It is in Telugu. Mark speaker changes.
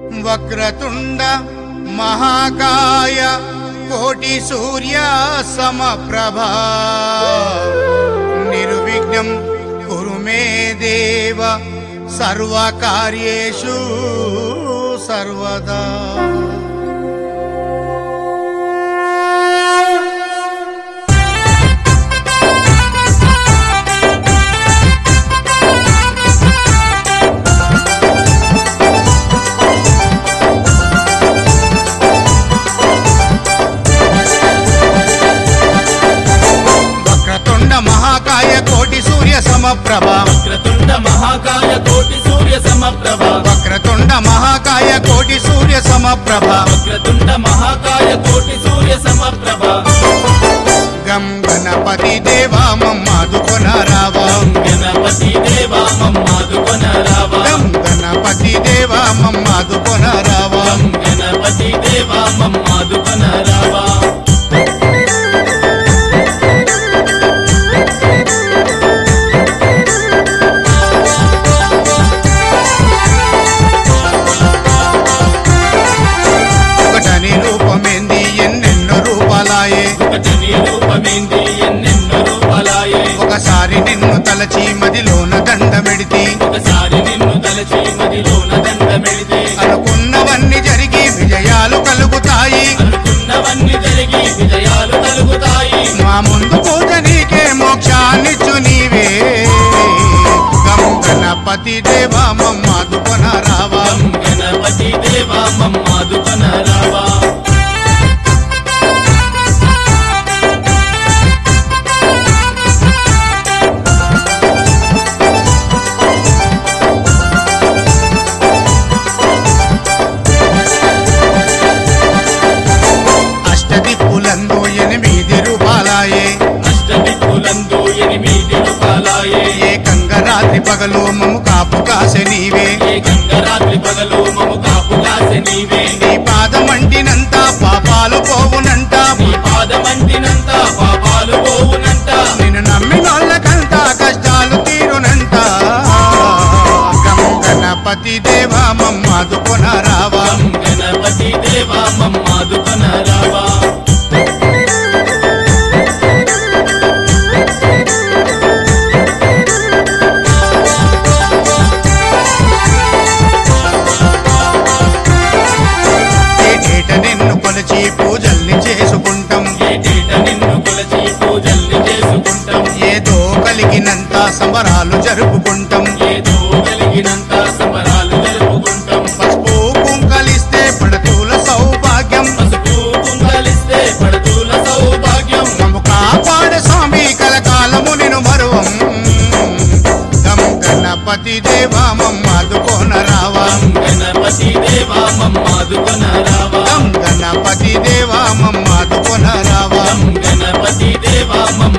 Speaker 1: వక్రతుండ మహాకాయ కోటి సూర్య సమప్రభా నిర్విఘ్నం కురు మే దేవ సర్వకార్యేషు సర్వదా వక్రతుండ మహాకాయ కోటి సూర్య సమప్రభ
Speaker 2: వక్రతుండ మహాకాయ కోటి సూర్య సమప్రభ
Speaker 1: వక్రతుండ మహాకాయ కోటి సూర్య సమప్రభ
Speaker 2: వక్రతుండ మహాకాయ కోటి సూర్య సమప్రభ
Speaker 1: గం గణపతి దేవా మమ్మాదుకొనరావా
Speaker 2: గణపతి దేవా మమ్మాదుకొన రావా
Speaker 1: గం గణపతి దేవా మమ్మాదుకొనరావా
Speaker 2: గణపతి దేవా మమ్మాదుకొన రావా
Speaker 1: ఒకటని రూపమేంది ఎన్నెన్నో రూపాలాయే
Speaker 2: ఒకటని రూపమేంది ఎన్నెన్నో రూపాలాయే
Speaker 1: ఒకసారి నిన్ను తలచి మదిలోన దండమెడితి
Speaker 2: ఒకసారి నిన్ను తలచి మదిలోన దండమెడితే
Speaker 1: అనుకున్నవన్నీ జరిగి విజయాలు కలుగుతాయి
Speaker 2: అనుకున్నవన్నీ జరిగి విజయాలు కలుగుతాయి
Speaker 1: మా ముందు పూజ నీకే మోక్షాన్నిచ్చు నీవే గం గణపతి దేవా మమ్మాదుకొనరావా
Speaker 2: గణపతి దేవా మమ్మాదుకొన రావా
Speaker 1: అష్టదిక్కులందు ఎనిమిది రూపాలాయే
Speaker 2: అష్టదిక్కులందు ఎనిమిది రూపాలాయే
Speaker 1: ఏకంగా రాత్రి పగలు మము కాపు కాసె నీవే
Speaker 2: ఏ గంగరాత్రి పగలు మము కాపు కాసె నీవే
Speaker 1: నీ పాదమంటినంత పాపాలు పోవునంట
Speaker 2: నీ పాదమంటినంత పాపాలు పోవునంట
Speaker 1: నిన్ను నమ్మినోళ్ళకంతా కష్టాలు తీరునంట గం గణపతి దేవా మమ్మాదుకొనరావా
Speaker 2: తం గణపతి దేవా మమ్మాదుకొన రావా
Speaker 1: ఏటేట నిన్ను కొలిచి పూజల్ని చేసుకుంటాం
Speaker 2: ఏటేట నిన్ను కొలచి పూజల్ని చేసుకుంటాం
Speaker 1: ఏదో కలిగినంత సంబరాలు జరుపుకుంటాం
Speaker 2: ఏదో కలిగినంత సంబరాలు జరుపుకుంటాం
Speaker 1: పసుపు కుంకలిస్తే పడతూల సౌభాగ్యం
Speaker 2: పసుపు కుంకలిస్తే పడతూల సౌభాగ్యం
Speaker 1: మము కాపాడ స్వామి కలకాలము నిను మరువం గం గణపతి దేవా మమ్మాదుకోనరావా
Speaker 2: గణపతి దేవా మమ్మాదుకొన రావా
Speaker 1: గం గణపతి దేవా మమ్మాదుకోనరావా
Speaker 2: గణపతి దేవా మమ్మ